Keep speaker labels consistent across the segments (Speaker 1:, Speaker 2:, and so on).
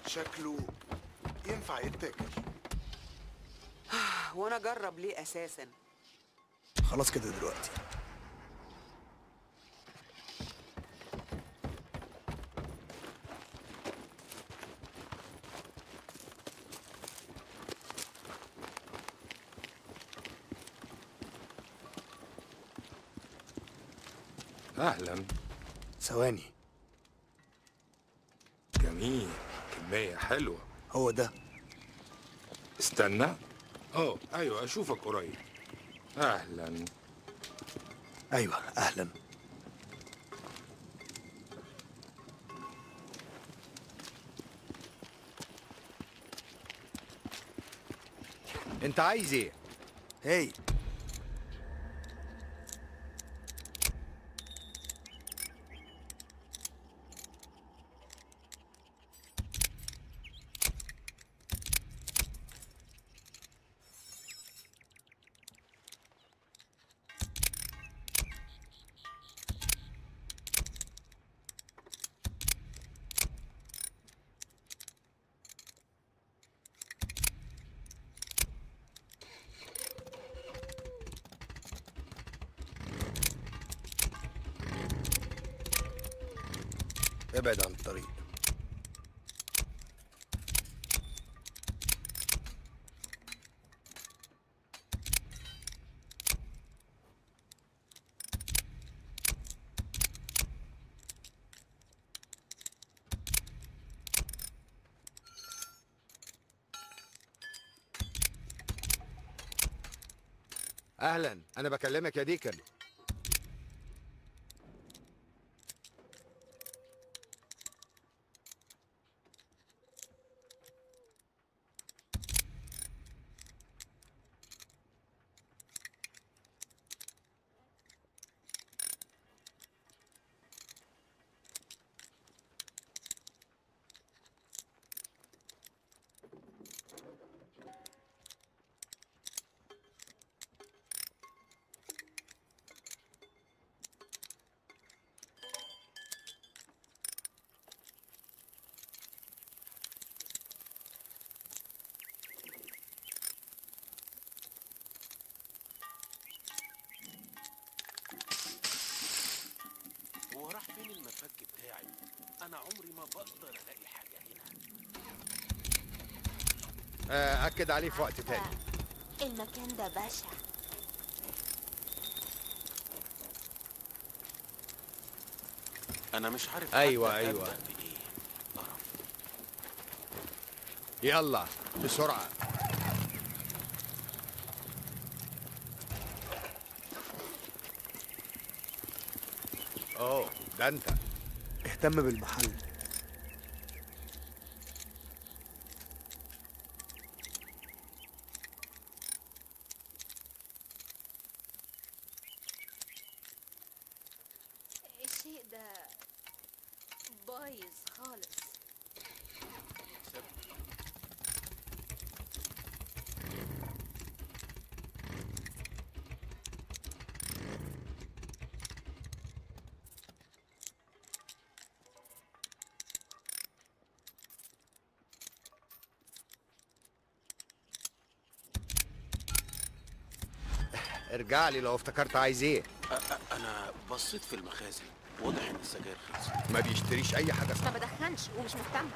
Speaker 1: شكله ينفع يتاكل
Speaker 2: وانا اجرب ليه اساسا
Speaker 1: خلاص كده دلوقتي
Speaker 3: اهلا
Speaker 1: ثواني
Speaker 3: جميل كمية حلوة
Speaker 1: هو ده
Speaker 3: استنى اه ايوه اشوفك قريب اهلا
Speaker 1: ايوه اهلا
Speaker 4: انت عايز ايه
Speaker 1: هاي ابعد عن الطريق
Speaker 4: اهلا انا بكلمك يا ديكن
Speaker 5: هو راح فين المفك بتاعي انا عمري ما بقدر الاقي حاجه هنا
Speaker 4: آه، اكد عليه في وقت تاني
Speaker 6: المكان ده بشع
Speaker 5: انا مش عارف
Speaker 4: أيوة،
Speaker 5: حتى
Speaker 4: أيوة.
Speaker 5: أبدأ بإيه. قرف.
Speaker 4: يلا بسرعه اوه ده انت
Speaker 1: اهتم بالمحل
Speaker 6: الشيء ده بايظ خالص
Speaker 4: ارجع لي لو افتكرت عايز ايه
Speaker 5: أ- أ- انا بصيت في المخازن واضح ان السجاير خلصت
Speaker 4: ما بيشتريش اي حاجه
Speaker 6: ما
Speaker 4: صح
Speaker 6: بدخنش ومش مهتمة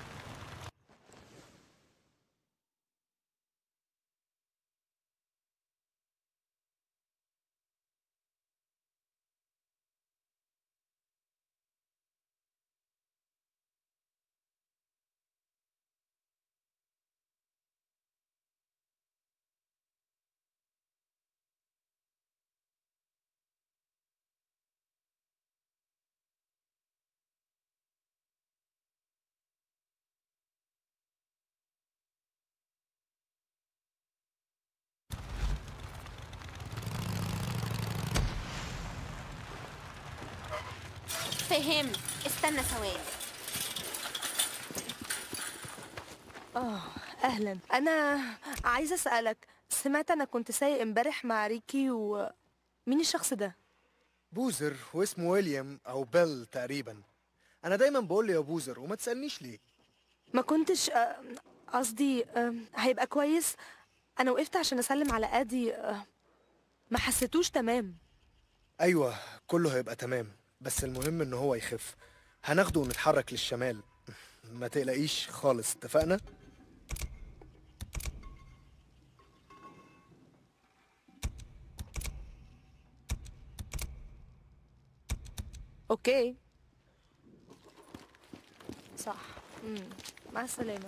Speaker 6: فهمت استنى ثواني
Speaker 7: اه اهلا انا عايزه اسالك سمعت انا كنت سايق امبارح مع ريكي و مين الشخص ده
Speaker 1: بوزر واسمه ويليام او بيل تقريبا انا دايما بقول له يا بوزر وما تسالنيش ليه
Speaker 7: ما كنتش آه، قصدي آه، هيبقى كويس انا وقفت عشان اسلم على ادي آه، ما حسيتوش تمام
Speaker 1: ايوه كله هيبقى تمام بس المهم ان هو يخف هناخده ونتحرك للشمال ما تقلقيش خالص اتفقنا
Speaker 7: اوكي صح مم. مع السلامه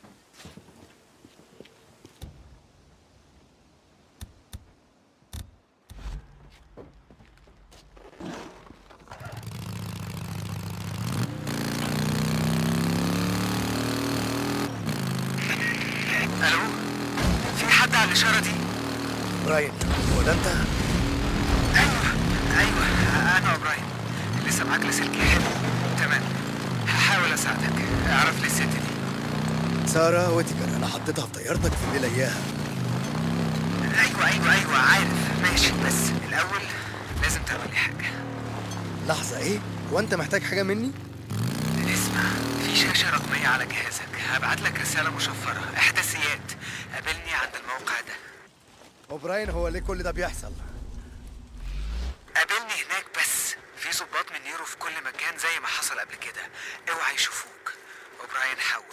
Speaker 2: الو في حد على الاشاره دي
Speaker 1: براين هو ده انت
Speaker 2: ايوه ايوه انا براين لسه معاك لاسلكي حلو تمام هحاول اساعدك اعرف لي الست دي
Speaker 1: سارة ويتيكر انا حطيتها في طيارتك في الليلة اياها
Speaker 2: ايوه ايوه ايوه عارف ماشي بس الاول لازم تعمل لي حاجه
Speaker 1: لحظة ايه وانت محتاج حاجة مني
Speaker 2: اسمع في شاشه رقميه على جهازك هبعت لك رساله مشفره احداثيات قابلني عند الموقع ده
Speaker 1: وبراين هو ليه كل ده بيحصل
Speaker 2: قابلني هناك بس في ضباط من نيرو في كل مكان زي ما حصل قبل كده اوعى يشوفوك وبراين حول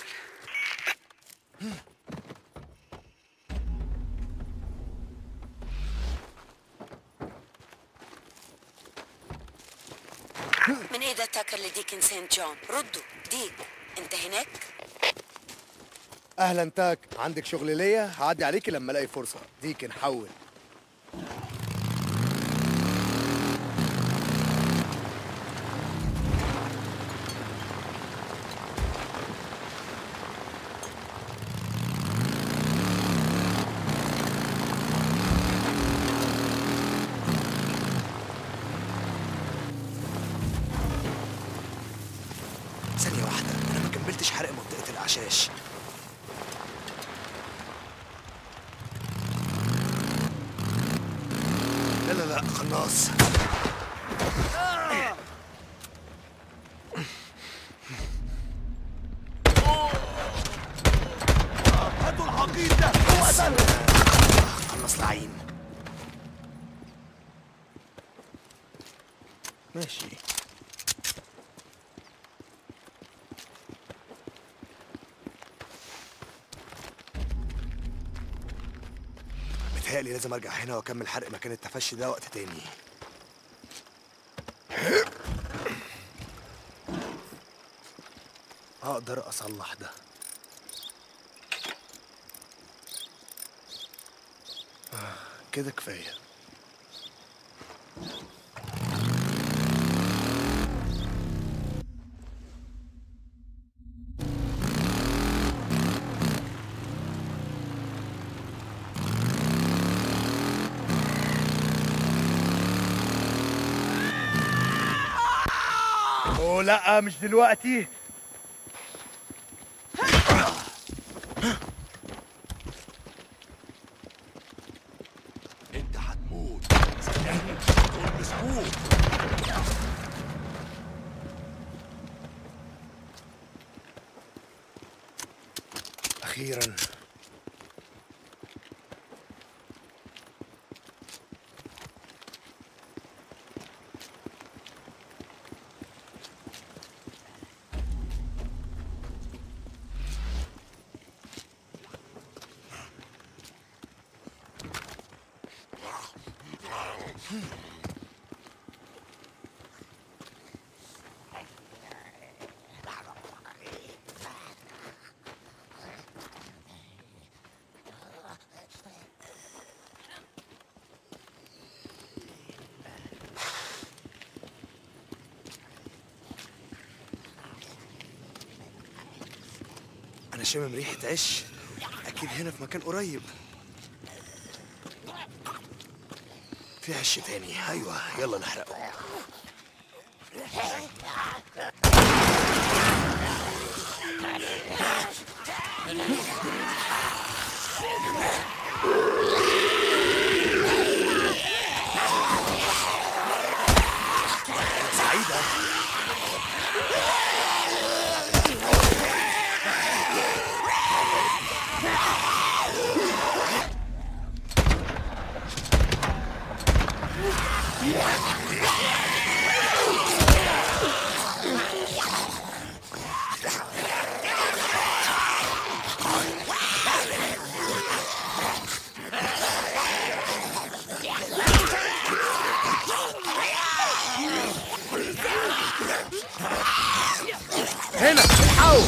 Speaker 8: من ايه ده تاكر لديكن سانت جون ردوا ديك انت هناك
Speaker 1: اهلا تاك عندك شغل ليا هعدي عليكي لما الاقي فرصة ديك نحول ثانية واحدة أنا ما كملتش حرق منطقة الأعشاش لا لا لا قناص هاتوا الحقير ده هو ده قناص لعين ماشي متهيألي لازم ارجع هنا واكمل حرق مكان التفشي ده وقت تاني اقدر اصلح ده آه، كده كفايه اوه لا مش دلوقتي
Speaker 3: انت هتموت صدقني دول مسكوك
Speaker 1: اخيرا انا شامم ريحه عش اكيد هنا في مكان قريب في عش تاني ايوه يلا نحرقه سعيدة هنا الحقوا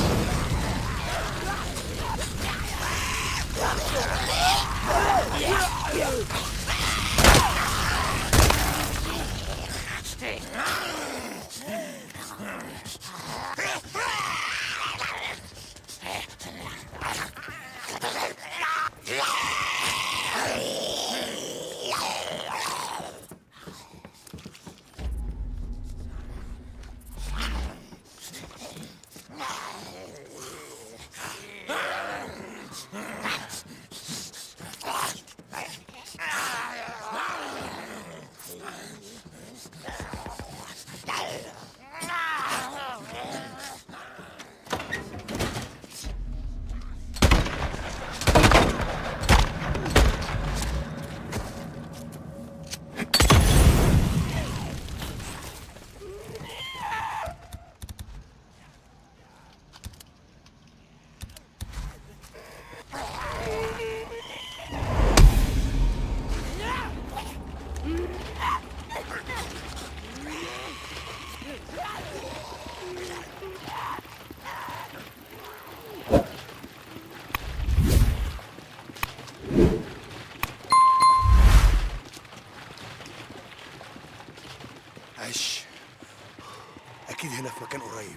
Speaker 1: عش اكيد هنا في مكان قريب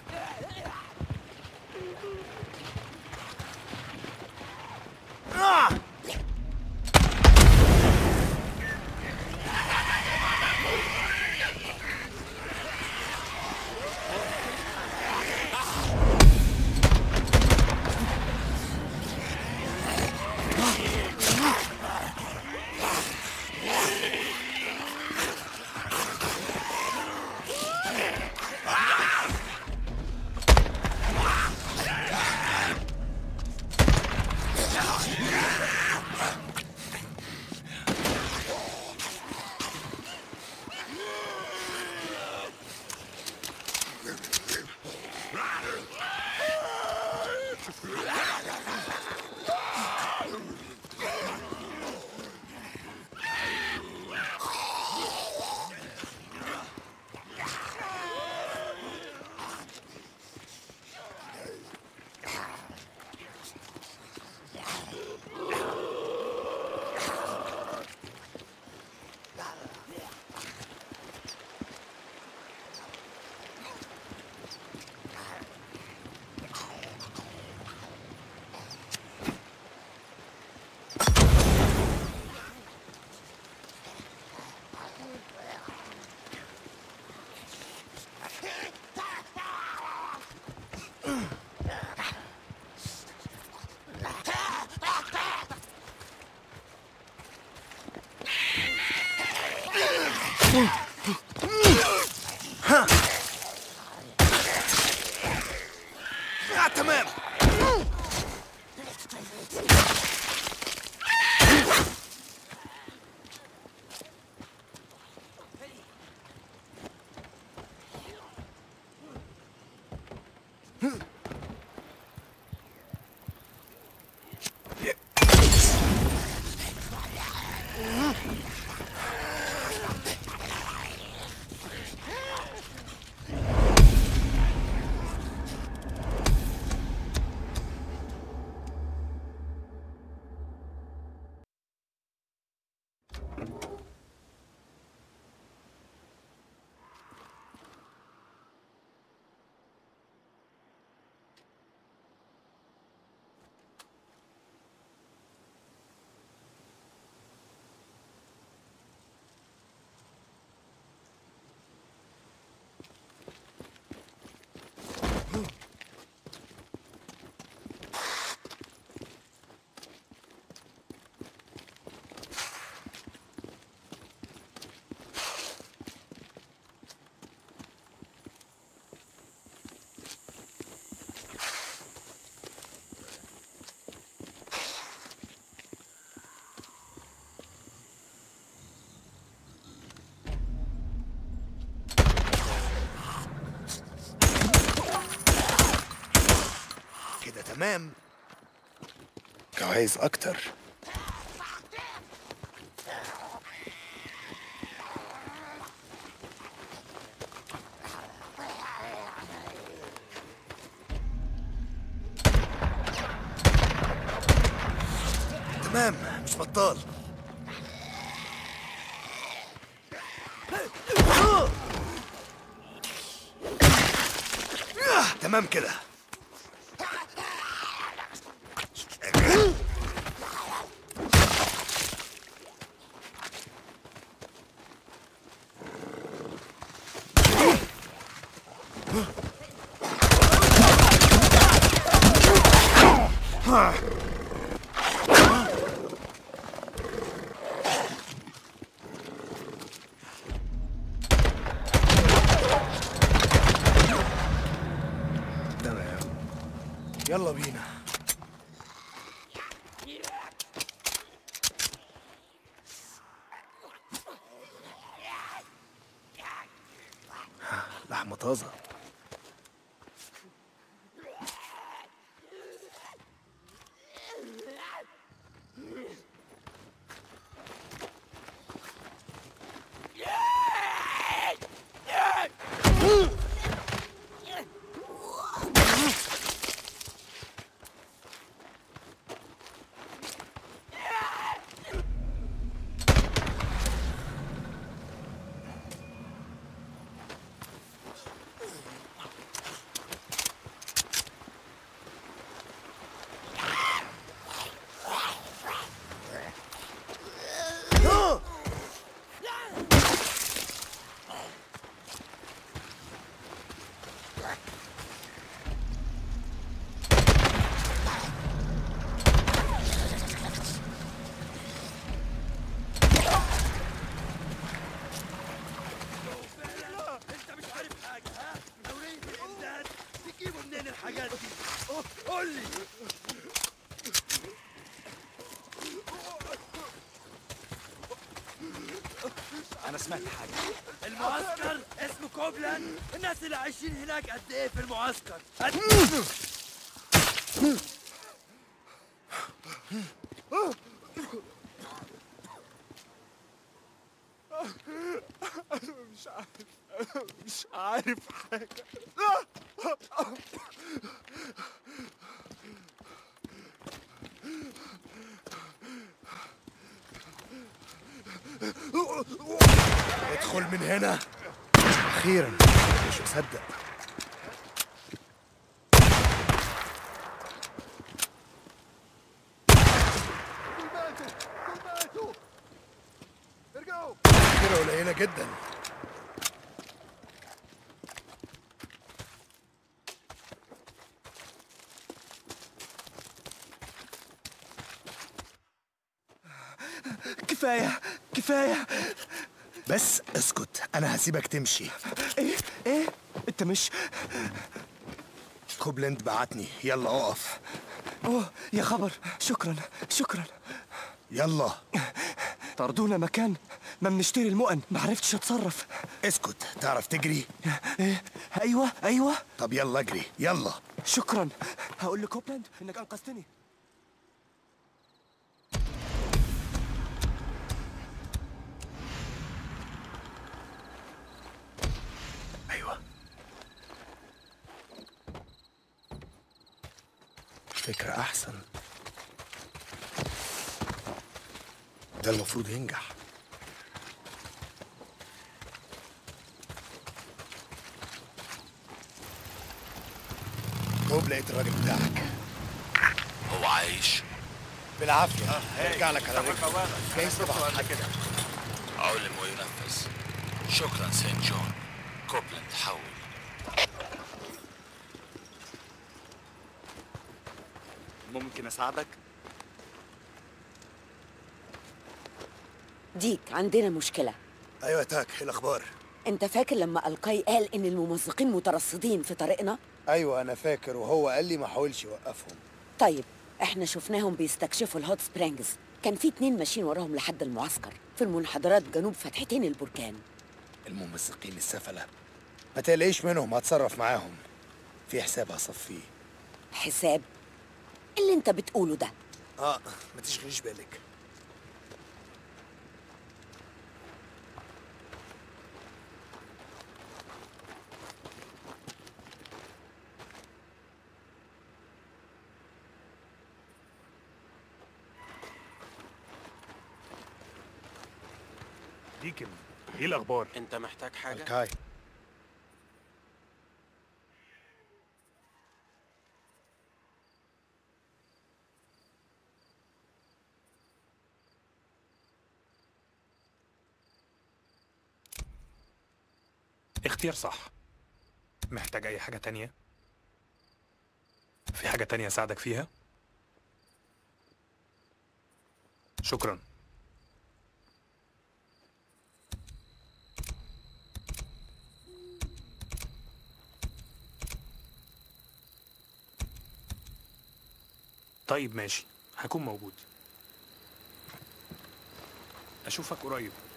Speaker 1: آه تمام تمام عايز اكتر تمام مش بطال تمام كده تمام يلا بينا لحمة طازة
Speaker 3: انت مش عارف حاجه ها دوريه الامداد تجيبوا منين الحاجات دي أوه، قول لي انا سمعت حاجه المعسكر اسمه كوبلاند الناس اللي عايشين هناك قد ايه في المعسكر قد
Speaker 1: مش عارف حاجة ادخل من هنا أخيرا مش مصدق كده قليلة جدا
Speaker 3: كفايه كفايه
Speaker 1: بس اسكت انا هسيبك تمشي
Speaker 3: ايه ايه انت مش
Speaker 1: كوبلند بعتني يلا اقف
Speaker 3: اوه يا خبر شكرا شكرا
Speaker 1: يلا
Speaker 3: طردونا مكان ما بنشتري المؤن ما عرفتش اتصرف
Speaker 1: اسكت تعرف تجري
Speaker 3: ايه ايوه ايوه
Speaker 1: طب يلا اجري يلا
Speaker 3: شكرا هقول لكوبلاند انك انقذتني
Speaker 1: ايوه فكرة احسن ده المفروض ينجح كوب لقيت الراجل بتاعك
Speaker 5: هو عايش
Speaker 1: بالعافية ارجع لك على رجلك جاي تبعت حد
Speaker 5: علم وينفذ شكرا سين جون كوبلاند حول
Speaker 9: ممكن اساعدك
Speaker 8: ديك عندنا مشكلة
Speaker 1: ايوه تاك ايه الاخبار
Speaker 8: انت فاكر لما القاي قال ان الممزقين مترصدين في طريقنا
Speaker 1: ايوه انا فاكر وهو قال لي ما حاولش يوقفهم
Speaker 8: طيب احنا شفناهم بيستكشفوا الهوت سبرينجز كان في اتنين ماشيين وراهم لحد المعسكر في المنحدرات جنوب فتحتين البركان
Speaker 1: الممسقين السفلة ما تقلقيش منهم هتصرف معاهم في حساب هصفيه
Speaker 8: حساب اللي انت بتقوله ده
Speaker 1: اه ما تشغليش بالك
Speaker 10: ديكن ايه الاخبار
Speaker 5: انت محتاج حاجة؟
Speaker 1: كاي
Speaker 10: اختيار صح محتاج اي حاجة تانية في حاجة تانية اساعدك فيها شكرا طيب ماشي هكون موجود اشوفك قريب